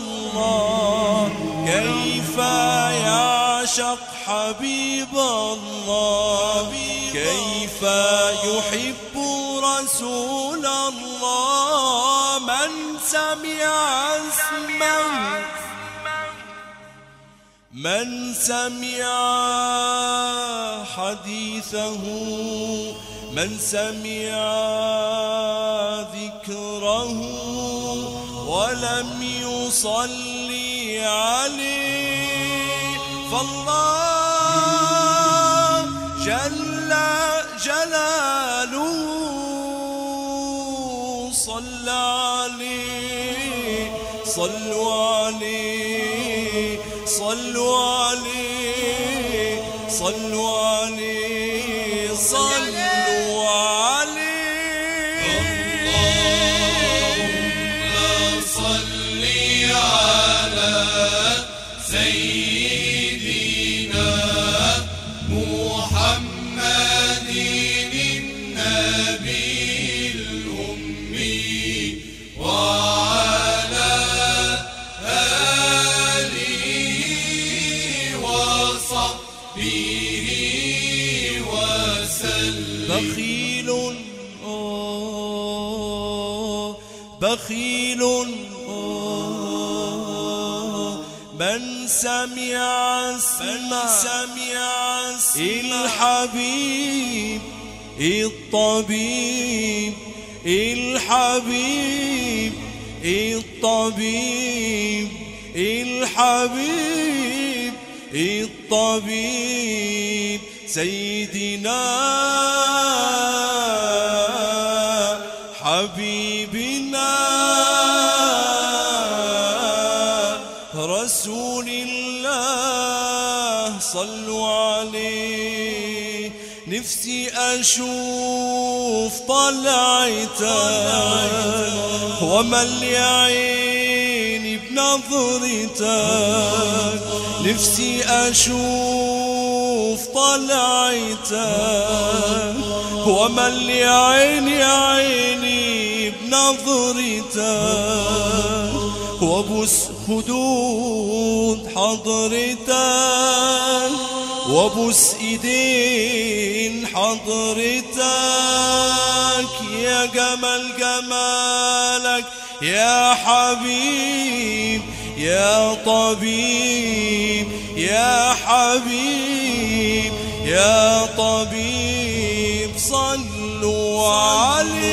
الله كيف يعشق حبيب الله كيف يحب رسول الله من سمع اسمه من سمع حديثه من سمع ذكره ولم يصلي عليه فالله جل جلاله صلى عليه صلوا عليه صلوا عليه صلوا عليه صلوا عليه اللهم صل على سيدنا محمد النبي الأمي وعلى آله وصحبه وسلم بخيل آه بخيل آه من سمع اسم سمع الحبيب الطبيب الحبيب الطبيب الحبيب الطبيب سيدنا حبيبنا رسول الله صلوا عليه نفسي أشوف طلعته ومن عيني بنظرتك نفسي أشوف طلعتك ومن عيني عيني بنظرتك وبس خدود حضرتك وبس ايدين حضرتك يا جمال جمالك يا حبيب يا طبيب يا حبيب يا طبيب صلوا عليه